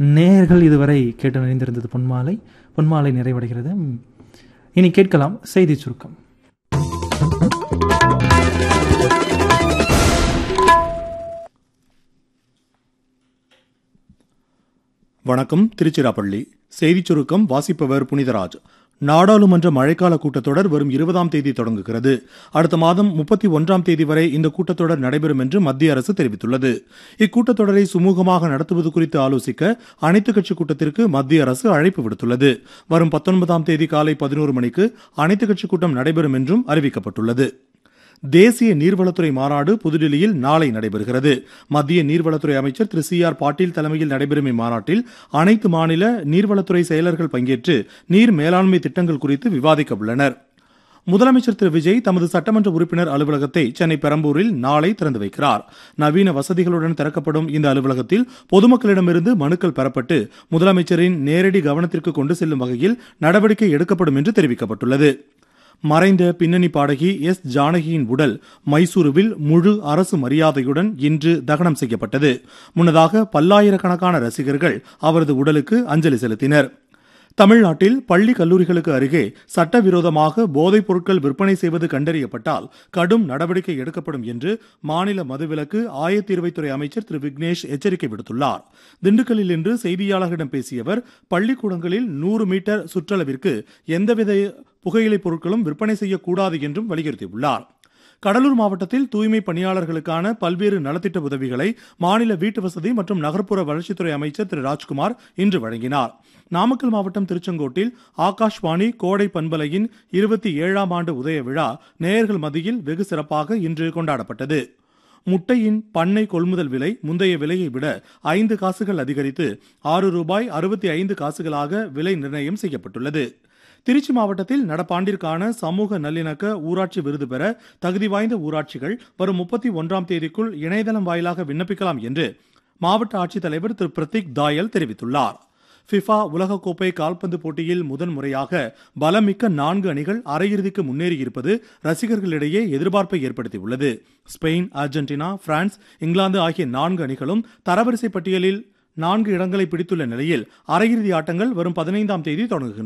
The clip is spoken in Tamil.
நேயர்கள் இதுவரை கேட்டு நினைந்திருந்தது பொன்மாலை பொன்மாலை நிறைவடைகிறது ம், இனி கேட்கலாம் செய்தி சுருக்கம் வணக்கம் திருச்சிராப்பள்ளி செய்திச் சுருக்கம் வாசிப்பவர் புனிதராஜ் நாடாளுமன்ற மழைக்கால கூட்டத்தொடர் வரும் இருபதாம் தேதி தொடங்குகிறது அடுத்த மாதம் முப்பத்தி ஒன்றாம் தேதி வரை இந்த கூட்டத்தொடர் நடைபெறும் என்று மத்திய அரசு தெரிவித்துள்ளது இக்கூட்டத்தொடரை சுமூகமாக நடத்துவது குறித்து ஆலோசிக்க அனைத்துக் கட்சி கூட்டத்திற்கு மத்திய அரசு அழைப்பு விடுத்துள்ளது வரும் பத்தொன்பதாம் தேதி காலை பதினோரு மணிக்கு அனைத்துக் கட்சி கூட்டம் நடைபெறும் என்றும் அறிவிக்கப்பட்டுள்ளது தேசிய நீர்வளத்துறை மாநாடு புதுடில்லியில் நாளை நடைபெறுகிறது மத்திய நீர்வளத்துறை அமைச்சர் திரு சி ஆர் பாட்டீல் தலைமையில் நடைபெறும் இம்மாநாட்டில் அனைத்து மாநில நீர்வளத்துறை செயலர்கள் பங்கேற்று நீர் மேலாண்மை திட்டங்கள் குறித்து விவாதிக்க உள்ளனர் முதலமைச்சர் திரு விஜய் தமது சட்டமன்ற உறுப்பினர் அலுவலகத்தை சென்னை பெரம்பூரில் நாளை திறந்து வைக்கிறார் நவீன வசதிகளுடன் திறக்கப்படும் இந்த அலுவலகத்தில் பொதுமக்களிடமிருந்து மனுக்கள் பெறப்பட்டு முதலமைச்சரின் நேரடி கவனத்திற்கு கொண்டு செல்லும் வகையில் நடவடிக்கை எடுக்கப்படும் என்று தெரிவிக்கப்பட்டுள்ளது மறைந்த பின்னணி பாடகி எஸ் ஜானகியின் உடல் மைசூருவில் முழு அரசு மரியாதையுடன் இன்று தகனம் செய்யப்பட்டது முன்னதாக பல்லாயிரக்கணக்கான ரசிகர்கள் அவரது உடலுக்கு அஞ்சலி செலுத்தினர் தமிழ்நாட்டில் பள்ளி கல்லூரிகளுக்கு அருகே சட்டவிரோதமாக போதைப் பொருட்கள் விற்பனை செய்வது கண்டறியப்பட்டால் கடும் நடவடிக்கை எடுக்கப்படும் என்று மாநில மதுவிலக்கு ஆயத்தீர்வைத்துறை அமைச்சர் திரு விக்னேஷ் எச்சரிக்கை விடுத்துள்ளார் திண்டுக்கல்லில் இன்று செய்தியாளர்களிடம் பேசிய அவர் பள்ளிக்கூடங்களில் நூறு மீட்டர் சுற்றளவிற்கு எந்தவித புகையிலைப் பொருட்களும் விற்பனை செய்யக்கூடாது என்றும் வலியுறுத்தியுள்ளார் கடலூர் மாவட்டத்தில் தூய்மை பணியாளர்களுக்கான பல்வேறு நலத்திட்ட உதவிகளை மாநில வீட்டு வசதி மற்றும் நகர்ப்புற வளர்ச்சித்துறை அமைச்சர் திரு ராஜ்குமார் இன்று வழங்கினார் நாமக்கல் மாவட்டம் திருச்செங்கோட்டில் ஆகாஷ்வாணி கோடை பண்பலையின் இருபத்தி ஏழாம் ஆண்டு உதய விழா நேயர்கள் மத்தியில் வெகு சிறப்பாக இன்று கொண்டாடப்பட்டது முட்டையின் பண்ணை கொள்முதல் விலை முந்தைய விலையை விட ஐந்து காசுகள் அதிகரித்து ஆறு ரூபாய் அறுபத்தி ஐந்து காசுகளாக விலை நிர்ணயம் செய்யப்பட்டுள்ளது திருச்சி மாவட்டத்தில் நடப்பாண்டிற்கான சமூக நல்லிணக்க ஊராட்சி விருது பெற தகுதி வாய்ந்த ஊராட்சிகள் வரும் முப்பத்தி ஒன்றாம் தேதிக்குள் இணையதளம் வாயிலாக விண்ணப்பிக்கலாம் என்று மாவட்ட ஆட்சித்தலைவர் திரு பிரதீக் தாயல் தெரிவித்துள்ளார் ஃபிஃபா உலகக்கோப்பை கால்பந்து போட்டியில் முதன்முறையாக பலமிக்க நான்கு அணிகள் அரையிறுதிக்கு முன்னேறியிருப்பது ரசிகர்களிடையே எதிர்பார்ப்பை ஏற்படுத்தியுள்ளது ஸ்பெயின் அர்ஜென்டினா பிரான்ஸ் இங்கிலாந்து ஆகிய நான்கு அணிகளும் தரவரிசை பட்டியலில் நான்கு இடங்களை பிடித்துள்ள நிலையில் அரையிறுதி ஆட்டங்கள் வரும் பதினைந்தாம் தேதி தொடங்குகின்றன